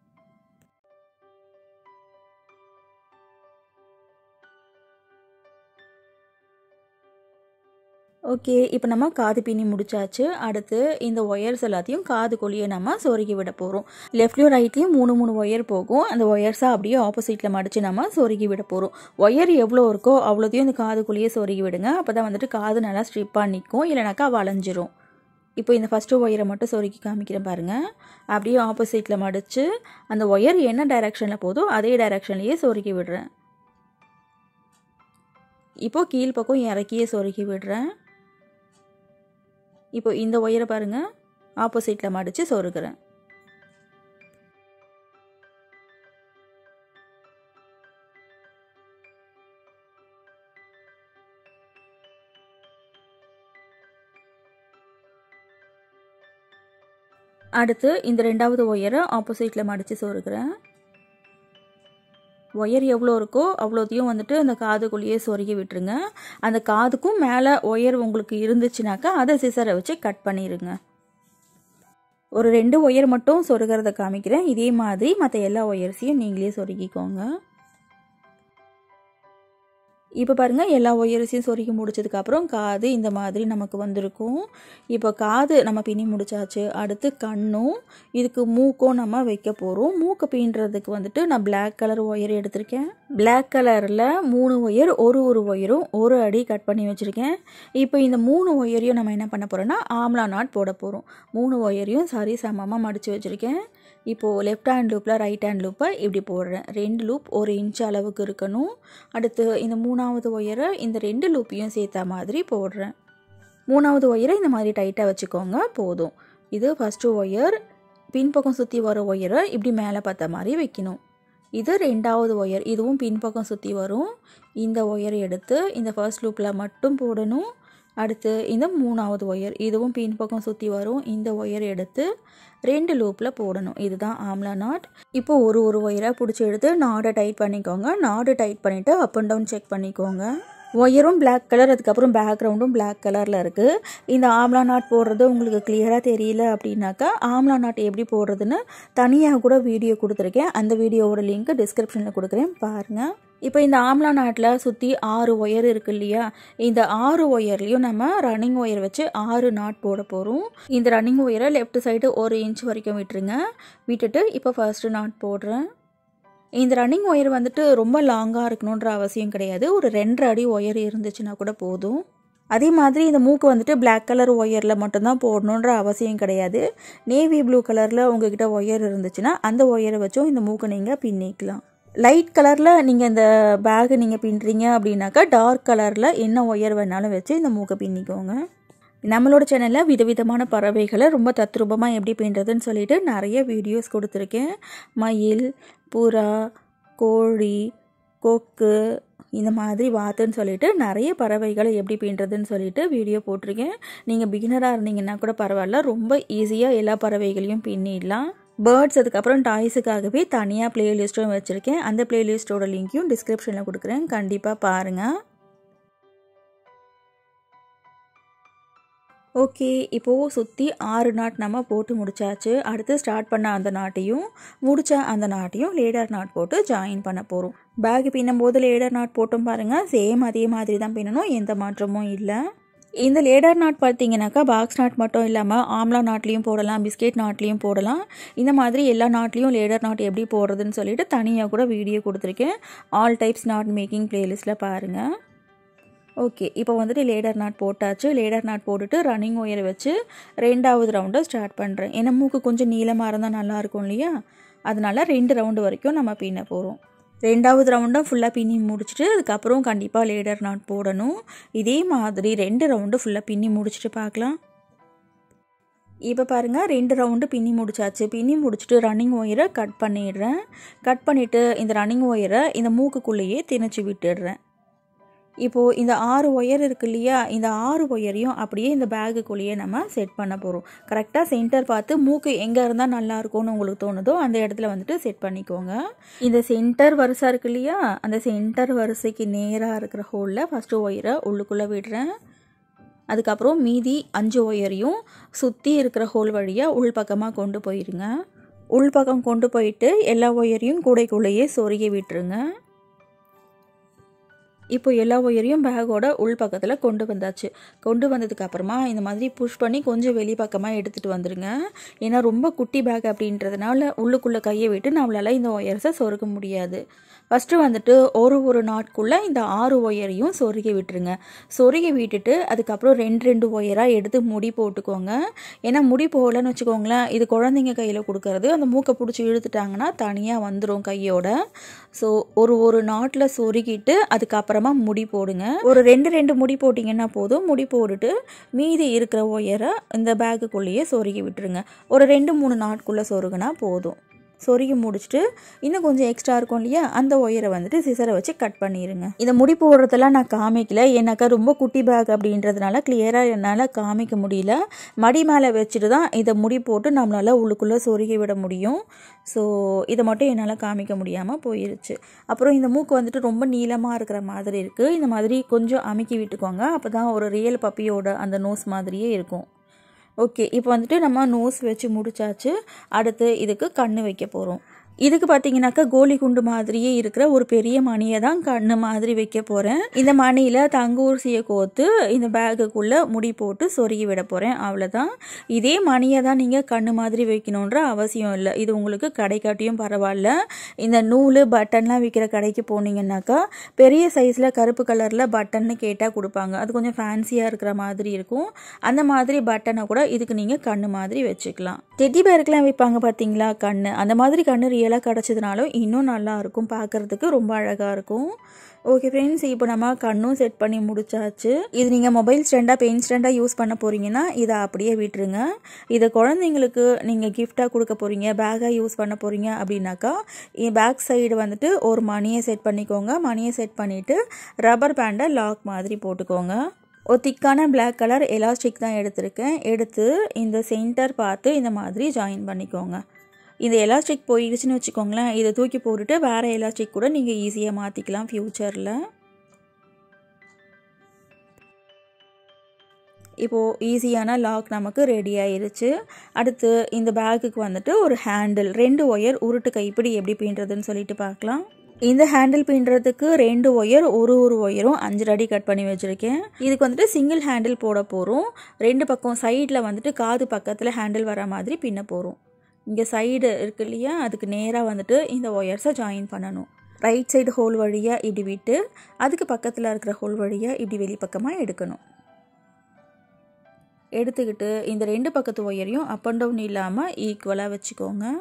ஓகே இப்போ நம்ம காது பின்னி முடிச்சாச்சு அடுத்து இந்த ஒயர்ஸ் எல்லாத்தையும் காதுக்குள்ளேயே நம்ம சொருகி விட போகிறோம் லெஃப்ட்லேயும் ரைட்லேயும் மூணு மூணு ஒயர் போகும் அந்த ஒயர்ஸை அப்படியே ஆப்போசிட்டில் மடித்து நம்ம சொருகி விட போகிறோம் ஒயர் எவ்வளோ இருக்கோ அவ்வளோத்தையும் இந்த காதுக்குள்ளேயே சொருகி விடுங்க அப்போ தான் வந்துட்டு காது நல்லா ஸ்ட்ரிப்பாக நிற்கும் இல்லைனாக்கா வளைஞ்சிரும் இப்போ இந்த ஃபஸ்ட்டு ஒயரை மட்டும் சொருக்கி காமிக்கிறேன் பாருங்கள் அப்படியே ஆப்போசிட்டில் மடித்து அந்த ஒயர் என்ன டைரெக்ஷனில் போதோ அதே டைரெக்ஷன்லேயே சொருக்கி விடுறேன் இப்போது கீழ்ப்பக்கம் இறக்கியே சொருக்கி விடுறேன் இப்போ இந்த ஒயரை பாருங்கள் ஆப்போசிட்டில் மடித்து சொருகிறேன் அடுத்து இந்த ரெண்டாவது ஒயரை ஆப்போசிட்டில் மடித்து சொருகிறேன் ஒயர் எவ்வளோ இருக்கோ அவ்வளோத்தையும் வந்துட்டு அந்த காதுக்குள்ளேயே சொருகி விட்டுருங்க அந்த காதுக்கும் மேலே ஒயர் உங்களுக்கு இருந்துச்சுனாக்கா அதை சிசரை வச்சு கட் பண்ணிடுங்க ஒரு ரெண்டு ஒயர் மட்டும் சொருகிறத காமிக்கிறேன் இதே மாதிரி மற்ற எல்லா ஒயர்ஸையும் நீங்களே சொருகிக்கோங்க இப்போ பாருங்கள் எல்லா ஒயர்ஸையும் சொருகி முடிச்சதுக்கப்புறம் காது இந்த மாதிரி நமக்கு வந்திருக்கும் இப்போ காது நம்ம பின்னி முடிச்சாச்சு அடுத்து கண்ணும் இதுக்கு மூக்கும் நம்ம வைக்க போகிறோம் மூக்கு பின்னுறதுக்கு வந்துட்டு நான் பிளாக் கலர் ஒயர் எடுத்திருக்கேன் பிளாக் கலரில் மூணு ஒயர் ஒரு ஒரு ஒயரும் ஒரு அடி கட் பண்ணி வச்சுருக்கேன் இப்போ இந்த மூணு ஒயரையும் நம்ம என்ன பண்ண போகிறோம்னா ஆம்லா நாட் போட போகிறோம் மூணு ஒயரையும் சரி சமமாக மடித்து வச்சுருக்கேன் இப்போது லெஃப்ட் ஹேண்ட் லூப்பில் ரைட் ஹேண்ட் லூப்பை இப்படி போடுறேன் ரெண்டு லூப் ஒரு இன்ச் அளவுக்கு இருக்கணும் அடுத்து இந்த மூணாவது ஒயரை இந்த ரெண்டு லூப்பையும் சேர்த்த மாதிரி போடுறேன் மூணாவது ஒயரை இந்த மாதிரி டைட்டாக வச்சுக்கோங்க போதும் இது ஃபஸ்ட்டு ஒயர் பின்பக்கம் சுற்றி வர ஒயரை இப்படி மேலே பார்த்த மாதிரி வைக்கணும் இது ரெண்டாவது ஒயர் இதுவும் பின்பக்கம் சுற்றி வரும் இந்த ஒயரை எடுத்து இந்த ஃபர்ஸ்ட் லூப்பில் மட்டும் போடணும் அடுத்து இந்த மூணாவது ஒயர் இதுவும் பின்பக்கம் சுற்றி வரும் இந்த ஒயர் எடுத்து ரெண்டு லூப்பில் போடணும் இதுதான் ஆம்லா நாட் இப்போ ஒரு ஒரு ஒயராக பிடிச்சி எடுத்து நாடை டைட் பண்ணிக்கோங்க நாடு டைட் பண்ணிவிட்டு அப் அண்ட் டவுன் செக் பண்ணிக்கோங்க ஒயரும் பிளாக் கலர் அதுக்கப்புறம் பேக்ரவுண்டும் பிளாக் கலரில் இருக்குது இந்த ஆம்லா நாட் போடுறது உங்களுக்கு கிளியராக தெரியல அப்படின்னாக்கா ஆம்லா நாட் எப்படி போடுறதுன்னு தனியாக கூட வீடியோ கொடுத்துருக்கேன் அந்த வீடியோவோட லிங்க் டிஸ்கிரிப்ஷனில் கொடுக்குறேன் பாருங்கள் இப்போ இந்த ஆம்லா நாட்டில் சுற்றி ஆறு ஒயர் இருக்கு இல்லையா இந்த ஆறு ஒயர்லேயும் நம்ம ரன்னிங் ஒயர் வச்சு ஆறு நாட் போட போகிறோம் இந்த ரன்னிங் ஒயரை லெஃப்ட் சைடு ஒரு இன்ச் வரைக்கும் விட்டுருங்க விட்டுட்டு இப்போ ஃபர்ஸ்ட்டு நாட் போடுறேன் இந்த ரன்னிங் ஒயர் வந்துட்டு ரொம்ப லாங்காக இருக்கணுன்ற அவசியம் கிடையாது ஒரு ரெண்டரை அடி ஒயர் இருந்துச்சுன்னா கூட போதும் அதே மாதிரி இந்த மூக்கு வந்துட்டு பிளாக் கலர் ஒயரில் மட்டும்தான் போடணுன்ற அவசியம் கிடையாது நேவி ப்ளூ கலரில் உங்ககிட்ட ஒயர் இருந்துச்சுன்னா அந்த ஒயரை வச்சும் இந்த மூக்கை நீங்கள் பின்னிக்கலாம் லைட் கலரில் நீங்கள் இந்த பேகு நீங்கள் பின்னுறீங்க அப்படின்னாக்கா டார்க் கலரில் என்ன ஒயர் வேணாலும் வச்சு இந்த மூக்கை பின்னிக்கோங்க நம்மளோட சேனலில் விதவிதமான பறவைகளை ரொம்ப தத்ரூபமாக எப்படி பின்னுறதுன்னு சொல்லிட்டு நிறைய வீடியோஸ் கொடுத்துருக்கேன் மயில் புறா கோழி கொக்கு இந்த மாதிரி வாத்துன்னு சொல்லிட்டு நிறைய பறவைகளை எப்படி பின்றதுன்னு சொல்லிட்டு வீடியோ போட்டிருக்கேன் நீங்கள் பிகினராக இருந்தீங்கன்னா கூட பரவாயில்ல ரொம்ப ஈஸியாக எல்லா பறவைகளையும் பின்னிடலாம் பேர்ட்ஸ் அதுக்கப்புறம் டாய்ஸுக்காகவே தனியாக ப்ளேலிஸ்ட்டும் வச்சுருக்கேன் அந்த ப்ளேலிஸ்ட்டோட லிங்க்கையும் டிஸ்கிரிப்ஷனில் கொடுக்குறேன் கண்டிப்பாக பாருங்கள் ஓகே இப்போது சுற்றி ஆறு நாட் நம்ம போட்டு முடிச்சாச்சு அடுத்து ஸ்டார்ட் பண்ண அந்த நாட்டையும் முடித்த அந்த நாட்டையும் லேடர் நாட் போட்டு ஜாயின் பண்ண போகிறோம் பேக் பின்னும்போது லேடர் நாட் போட்டோம் பாருங்கள் சேம் அதே மாதிரி தான் பின்னணும் எந்த மாற்றமும் இல்லை இந்த லேடர் நாட் பார்த்தீங்கன்னாக்கா பாக்ஸ் நாட் மட்டும் இல்லாமல் ஆம்லா நாட்லேயும் போடலாம் பிஸ்கெட் நாட்லேயும் போடலாம் இந்த மாதிரி எல்லா நாட்லேயும் லேடர் நாட் எப்படி போடுறதுன்னு சொல்லிட்டு தனியாக கூட வீடியோ கொடுத்துருக்கேன் ஆல் டைப்ஸ் நாட் மேக்கிங் ப்ளேலிஸ்ட்டில் பாருங்கள் ஓகே இப்போ வந்துட்டு லேடர் நாட் போட்டாச்சு லேடர் நாட் போட்டுட்டு ரன்னிங் ஒயரை வச்சு ரெண்டாவது ரவுண்டை ஸ்டார்ட் பண்ணுறேன் ஏன்னா மூக்கு கொஞ்சம் நீளமாக இருந்தால் நல்லாயிருக்கும் இல்லையா அதனால ரெண்டு ரவுண்டு வரைக்கும் நம்ம பின்ன போகிறோம் ரெண்டாவது ரவுண்டாக ஃபுல்லாக பின்னி முடிச்சுட்டு அதுக்கப்புறம் கண்டிப்பாக லேடர் நாட் போடணும் இதே மாதிரி ரெண்டு ரவுண்டு ஃபுல்லாக பின்னி முடிச்சுட்டு பார்க்கலாம் இப்போ பாருங்கள் ரெண்டு ரவுண்டு பின்னி முடிச்சாச்சு பின்னி முடிச்சுட்டு ரன்னிங் ஒயரை கட் பண்ணிடுறேன் கட் பண்ணிவிட்டு இந்த ரன்னிங் ஒயரை இந்த மூக்குக்குள்ளேயே திணிச்சு விட்டுடுறேன் இப்போது இந்த ஆறு ஒயர் இருக்கு இல்லையா இந்த ஆறு ஒயரையும் அப்படியே இந்த பேகுக்குள்ளேயே நம்ம செட் பண்ண போகிறோம் கரெக்டாக சென்டர் பார்த்து மூக்கு எங்கே இருந்தால் நல்லா இருக்கும்னு உங்களுக்கு தோணுதோ அந்த இடத்துல வந்துட்டு செட் பண்ணிக்கோங்க இந்த சென்டர் வரிசை இருக்கு இல்லையா அந்த சென்டர் வரிசைக்கு நேராக இருக்கிற ஹோலில் ஃபஸ்ட்டு ஒயரை உள்ளுக்குள்ளே விடுறேன் அதுக்கப்புறம் மீதி அஞ்சு ஒயரையும் சுற்றி இருக்கிற ஹோல் வழியாக உள் பக்கமாக கொண்டு போயிருங்க உள் பக்கம் கொண்டு போயிட்டு எல்லா ஒயரையும் கூடைக்குள்ளேயே சொருகி விட்டுருங்க இப்போ எல்லா ஒயரையும் பேக்கோட உள் பக்கத்தில் கொண்டு வந்தாச்சு கொண்டு வந்ததுக்கு அப்புறமா இந்த மாதிரி புஷ் பண்ணி கொஞ்சம் வெளி பக்கமாக எடுத்துகிட்டு வந்துடுங்க ஏன்னா ரொம்ப குட்டி பேக் அப்படின்றதுனால உள்ளுக்குள்ளே கையை விட்டு நம்மளால் இந்த ஒயர்ஸை சொருக முடியாது ஃபஸ்ட்டு வந்துட்டு ஒரு ஒரு நாட்குள்ளே இந்த ஆறு ஒயரையும் சொருகி விட்டுருங்க சொருகி விட்டுட்டு அதுக்கப்புறம் ரெண்டு ரெண்டு ஒயராக எடுத்து முடி போட்டுக்கோங்க ஏன்னா முடி போகலன்னு வச்சுக்கோங்களேன் இது குழந்தைங்க கையில் கொடுக்கறது அந்த மூக்கை பிடிச்சி இழுத்துட்டாங்கன்னா தனியாக வந்துடும் கையோட ஸோ ஒரு ஒரு நாட்டில் சொருகிட்டு அதுக்கப்புறமா முடி போடுங்க ஒரு ரெண்டு ரெண்டு முடி போட்டிங்கன்னா போதும் முடி போட்டுட்டு மீதி இருக்கிற ஒயரை இந்த பேக்குக்குள்ளேயே சொருகி விட்டுருங்க ஒரு ரெண்டு மூணு நாட்குள்ளே சொருகுனா போதும் சொருகி முடிச்சுட்டு இன்னும் கொஞ்சம் எக்ஸ்ட்ரா இருக்கும் இல்லையா அந்த ஒயரை வந்துட்டு சிசரை வச்சு கட் பண்ணிடுங்க இந்த முடி போடுறதெல்லாம் நான் காமிக்கல ஏன்னாக்கா ரொம்ப குட்டி பேக் அப்படின்றதுனால கிளியராக என்னால் காமிக்க முடியல மடி மேலே வச்சுட்டு தான் இதை முடி போட்டு நம்மளால் உள்ளுக்குள்ளே சொருகி விட முடியும் ஸோ இதை மட்டும் என்னால் காமிக்க முடியாமல் போயிருச்சு அப்புறம் இந்த மூக்கு வந்துட்டு ரொம்ப நீளமாக இருக்கிற மாதிரி இருக்குது இந்த மாதிரி கொஞ்சம் அமுக்கி விட்டுக்கோங்க அப்போ தான் ஒரு ரியல் பப்பியோட அந்த நோஸ் மாதிரியே இருக்கும் ஓகே இப்போ வந்துட்டு நம்ம நோஸ் வச்சு முடிச்சாச்சு அடுத்து இதுக்கு கண் வைக்க போகிறோம் இதுக்கு பார்த்தீங்கன்னாக்கா கோலி குண்டு மாதிரியே இருக்கிற ஒரு பெரிய மணியை தான் கண்ணு மாதிரி வைக்க போகிறேன் இந்த மணியில் தங்கூர்சியை கோத்து இந்த பேக்குக்குள்ளே முடி போட்டு சொருகி விட போகிறேன் அவ்வளோதான் இதே மணியை தான் நீங்கள் கண்ணு மாதிரி வைக்கணுன்ற அவசியம் இல்லை இது உங்களுக்கு கடைக்காட்டியும் பரவாயில்ல இந்த நூல் பட்டன்லாம் விற்கிற கடைக்கு போனீங்கன்னாக்கா பெரிய சைஸில் கருப்பு கலரில் பட்டன்னு கேட்டால் கொடுப்பாங்க அது கொஞ்சம் ஃபேன்சியாக இருக்கிற மாதிரி இருக்கும் அந்த மாதிரி பட்டனை கூட இதுக்கு நீங்கள் கண்ணு மாதிரி வச்சுக்கலாம் டெட்டி பேருக்குலாம் வைப்பாங்க பார்த்தீங்களா கண்ணு அந்த மாதிரி கண்ணு ரியலாக கிடச்சதுனாலும் இன்னும் நல்லா இருக்கும் பார்க்குறதுக்கு ரொம்ப அழகாக இருக்கும் ஓகே ஃப்ரெண்ட்ஸ் இப்போ நம்ம கண்ணும் செட் பண்ணி முடிச்சாச்சு இது நீங்கள் மொபைல் ஸ்டாண்டாக பெயின் ஸ்டாண்டாக யூஸ் பண்ண போகிறீங்கன்னா இதை அப்படியே விட்டுருங்க இதை குழந்தைங்களுக்கு நீங்கள் கிஃப்டாக கொடுக்க போகிறீங்க பேக்காக யூஸ் பண்ண போகிறீங்க அப்படின்னாக்கா பேக் சைடு வந்துட்டு ஒரு மணியை செட் பண்ணிக்கோங்க மணியை செட் பண்ணிவிட்டு ரப்பர் பேண்டை லாக் மாதிரி போட்டுக்கோங்க ஒரு திக்கான பிளாக் கலர் எலாஸ்டிக் தான் எடுத்திருக்கேன் எடுத்து இந்த சென்டர் பார்த்து இந்த மாதிரி ஜாயின் பண்ணிக்கோங்க இந்த எலாஸ்டிக் போயிடுச்சுன்னு வச்சுக்கோங்களேன் இதை தூக்கி போட்டுட்டு வேறு எலாஸ்டிக் கூட நீங்கள் ஈஸியாக மாற்றிக்கலாம் ஃப்யூச்சரில் இப்போது ஈஸியான லாக் நமக்கு ரெடி ஆயிருச்சு அடுத்து இந்த பேக்குக்கு வந்துட்டு ஒரு ஹேண்டில் ரெண்டு ஒயர் உருட்டு கைப்பிடி எப்படி பின்றதுன்னு சொல்லிட்டு பார்க்கலாம் இந்த ஹேண்டில் பின்னுறதுக்கு ரெண்டு ஒயர் ஒரு ஒரு ஒயரும் அஞ்சு அடி கட் பண்ணி வச்சுருக்கேன் இதுக்கு வந்துட்டு சிங்கிள் ஹேண்டில் போட போகிறோம் ரெண்டு பக்கம் சைடில் வந்துட்டு காது பக்கத்தில் ஹேண்டில் வர மாதிரி பின்ன போகிறோம் இங்கே சைடு இருக்கு இல்லையா அதுக்கு நேராக வந்துட்டு இந்த ஒயர்ஸை ஜாயின் பண்ணணும் ரைட் சைடு ஹோல் வழியாக இப்படி விட்டு அதுக்கு பக்கத்தில் இருக்கிற ஹோல் வழியாக இப்படி வெளிப்பக்கமாக எடுக்கணும் எடுத்துக்கிட்டு இந்த ரெண்டு பக்கத்து ஒயரையும் அப் அண்ட் டவுன் இல்லாமல் ஈக்குவலாக வச்சுக்கோங்க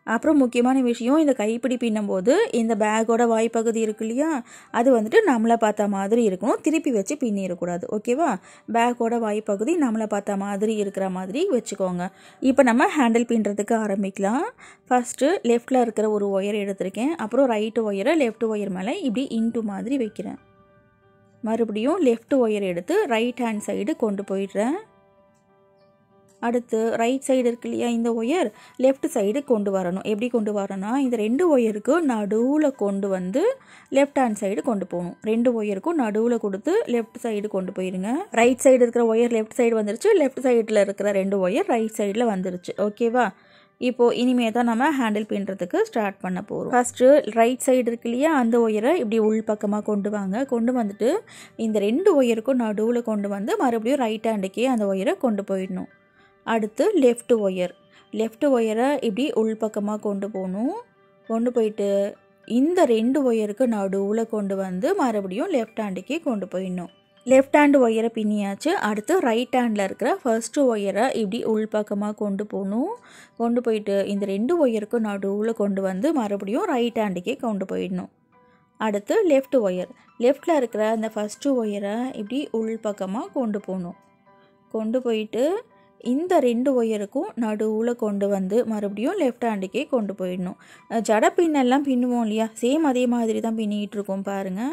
அப்புறம் முக்கியமான விஷயம் இந்த கைப்பிடி பின்னும்போது இந்த பேக்கோட வாய்ப்பகுதி இருக்கு இல்லையா அது வந்துட்டு நம்மளை பார்த்த மாதிரி இருக்கணும் திருப்பி வச்சு பின்னிடக்கூடாது ஓகேவா பேக்கோட வாய்ப்பகுதி நம்மளை பார்த்த மாதிரி இருக்கிற மாதிரி வச்சுக்கோங்க இப்போ நம்ம ஹேண்டில் பின்னுறதுக்கு ஆரம்பிக்கலாம் ஃபஸ்ட்டு லெஃப்டில் இருக்கிற ஒரு ஒயர் எடுத்திருக்கேன் அப்புறம் ரைட்டு ஒயரை லெஃப்ட் ஒயர் மேலே இப்படி இன்ட்டு மாதிரி வைக்கிறேன் மறுபடியும் லெஃப்ட் ஒயர் எடுத்து ரைட் ஹேண்ட் சைடு கொண்டு போயிடுறேன் அடுத்து ரைட் சைடு இருக்கு இல்லையா இந்த ஒயர் லெஃப்ட் சைடு கொண்டு வரணும் எப்படி கொண்டு வரணும்னா இந்த ரெண்டு ஒயருக்கு நடுவில் கொண்டு வந்து லெஃப்ட் ஹேண்ட் சைடு கொண்டு போகணும் ரெண்டு ஒயருக்கும் நடுவில் கொடுத்து லெஃப்ட் சைடு கொண்டு போயிருங்க ரைட் சைடு இருக்கிற ஒயர் லெஃப்ட் சைடு வந்துருச்சு லெஃப்ட் சைடில் இருக்கிற ரெண்டு ஒயர் ரைட் சைடில் வந்துருச்சு ஓகேவா இப்போது இனிமே தான் நம்ம ஹேண்டில் பின்னுறதுக்கு ஸ்டார்ட் பண்ண போகிறோம் ஃபஸ்ட்டு ரைட் சைடு இருக்கு இல்லையா அந்த ஒயரை இப்படி உள் பக்கமாக கொண்டு வாங்க கொண்டு வந்துட்டு இந்த ரெண்டு ஒயருக்கும் நடுவில் கொண்டு வந்து மறுபடியும் ரைட் ஹேண்டுக்கே அந்த ஒயரை கொண்டு போயிடணும் அடுத்து லெஃப்ட் ஒயர் லெஃப்ட் ஒயரை இப்படி உள்பக்கமாக கொண்டு போகணும் கொண்டு போயிட்டு இந்த ரெண்டு ஒயருக்கு நடுவில் கொண்டு வந்து மறுபடியும் லெஃப்ட் ஹேண்டுக்கே கொண்டு போயிடணும் லெஃப்ட் ஹேண்ட் ஒயரை பின்னியாச்சு அடுத்து ரைட் ஹேண்டில் இருக்கிற ஃபர்ஸ்ட்டு ஒயரை இப்படி உள்பக்கமாக கொண்டு போகணும் கொண்டு போயிட்டு இந்த ரெண்டு ஒயருக்கும் நடுவில் கொண்டு வந்து மறுபடியும் ரைட் ஹேண்டுக்கே கொண்டு போயிடணும் அடுத்து லெஃப்ட் ஒயர் லெஃப்டில் இருக்கிற அந்த ஃபஸ்ட்டு ஒயரை இப்படி உள்பக்கமாக கொண்டு போகணும் கொண்டு போயிட்டு இந்த ரெண்டு ஒயருக்கும் நடுவில் கொண்டு வந்து மறுபடியும் லெஃப்ட் ஹேண்டுக்கே கொண்டு போயிடணும் ஜட பின்னெல்லாம் பின்னுவோம் இல்லையா சேம் அதே மாதிரி தான் பின்னிகிட்டு இருக்கோம் பாருங்கள்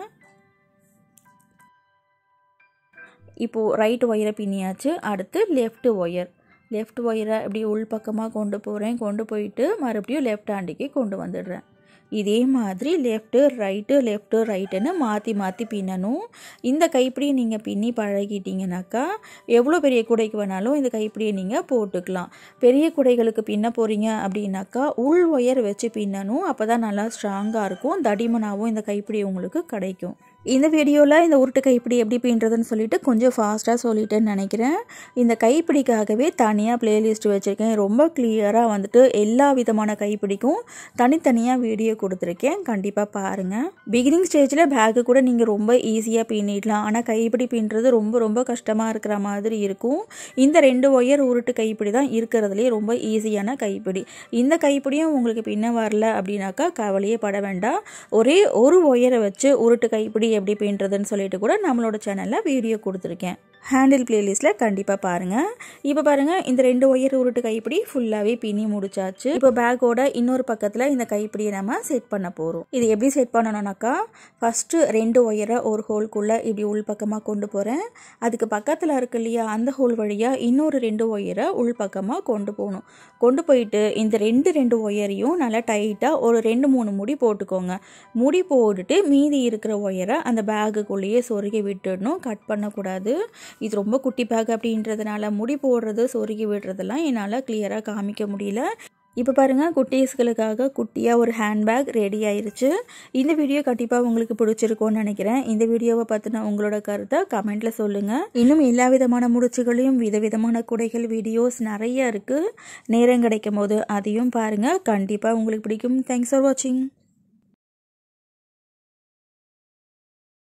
இப்போது ரைட் ஒயரை பின்னியாச்சு அடுத்து லெஃப்ட் ஒயர் லெஃப்ட் ஒயரை இப்படி உள் பக்கமாக கொண்டு போகிறேன் கொண்டு போயிட்டு மறுபடியும் லெஃப்ட் ஹேண்டுக்கே கொண்டு வந்துடுறேன் இதே மாதிரி லெஃப்ட்டு ரைட்டு லெஃப்ட்டு ரைட்டுன்னு மாற்றி மாற்றி பின்னணும் இந்த கைப்பிடியை நீங்கள் பின்னி பழகிட்டீங்கனாக்கா எவ்வளோ பெரிய குடைக்கு வேணாலும் இந்த கைப்பிடியை நீங்கள் போட்டுக்கலாம் பெரிய குடைகளுக்கு பின்ன போகிறீங்க அப்படின்னாக்கா உள் ஒயர் வச்சு பின்னணும் அப்போ தான் நல்லா ஸ்ட்ராங்காக இருக்கும் தடிமனாகவும் இந்த கைப்பிடி உங்களுக்கு கிடைக்கும் இந்த வீடியோவில் இந்த உருட்டு கைப்பிடி எப்படி பின்னுறதுன்னு சொல்லிட்டு கொஞ்சம் ஃபாஸ்ட்டாக சொல்லிட்டேன்னு நினைக்கிறேன் இந்த கைப்பிடிக்காகவே தனியாக பிளேலிஸ்ட் வச்சுருக்கேன் ரொம்ப கிளியராக வந்துட்டு எல்லா விதமான கைப்பிடிக்கும் தனித்தனியாக வீடியோ கொடுத்துருக்கேன் கண்டிப்பாக பாருங்கள் பிகினிங் ஸ்டேஜில் பேக்கு கூட நீங்கள் ரொம்ப ஈஸியாக பின்னிடலாம் ஆனால் கைப்பிடி பின்னுறது ரொம்ப ரொம்ப கஷ்டமாக இருக்கிற மாதிரி இருக்கும் இந்த ரெண்டு ஒயர் உருட்டு கைப்பிடி தான் இருக்கிறதுலே ரொம்ப ஈஸியான கைப்பிடி இந்த கைப்பிடியும் உங்களுக்கு பின்ன வரல அப்படின்னாக்கா கவலையே பட வேண்டாம் ஒரே ஒரு ஒயரை வச்சு உருட்டு கைப்பிடி எப்படி பின்னுறதுன்னு சொல்லிட்டு கூட நம்மளோட சேனலில் வீடியோ கொடுத்துருக்கேன் ஹேண்டில் பிளேலிஸ்ட்டில் கண்டிப்பாக பாருங்கள் இப்போ பாருங்கள் இந்த ரெண்டு ஒயர் உருட்டு கைப்பிடி ஃபுல்லாகவே பின்னி முடிச்சாச்சு இப்போ பேக்கோட இன்னொரு பக்கத்தில் இந்த கைப்பிடியை நம்ம செட் பண்ண போகிறோம் இது எப்படி செட் பண்ணணும்னாக்கா ஃபஸ்ட்டு ரெண்டு ஒயரை ஒரு ஹோல்குள்ளே இப்படி உள் பக்கமாக கொண்டு போகிறேன் அதுக்கு பக்கத்தில் இருக்கு இல்லையா அந்த ஹோல் வழியாக இன்னொரு ரெண்டு ஒயரை உள் பக்கமாக கொண்டு போகணும் கொண்டு போயிட்டு இந்த ரெண்டு ரெண்டு ஒயரையும் நல்லா டைட்டாக ஒரு ரெண்டு மூணு முடி போட்டுக்கோங்க முடி போட்டுட்டு மீதி இருக்கிற ஒயரை அந்த பேகுக்குள்ளேயே சொருகி விட்டுடணும் கட் பண்ணக்கூடாது இது ரொம்ப குட்டி பேக் அப்படின்றதுனால முடி போடுறது சொருகி விடுறதெல்லாம் என்னால் கிளியராக காமிக்க முடியல இப்போ பாருங்கள் குட்டீஸ்களுக்காக குட்டியாக ஒரு ஹேண்ட்பேக் ரெடி ஆயிருச்சு இந்த வீடியோ கண்டிப்பாக உங்களுக்கு பிடிச்சிருக்கோன்னு நினைக்கிறேன் இந்த வீடியோவை பற்றின உங்களோட கருத்தை கமெண்ட்டில் சொல்லுங்கள் இன்னும் எல்லா விதமான முடிச்சுகளையும் விதவிதமான குடைகள் வீடியோஸ் நிறைய இருக்குது நேரம் கிடைக்கும் போது அதையும் பாருங்கள் கண்டிப்பாக உங்களுக்கு பிடிக்கும் தேங்க்ஸ் ஃபார் வாட்சிங்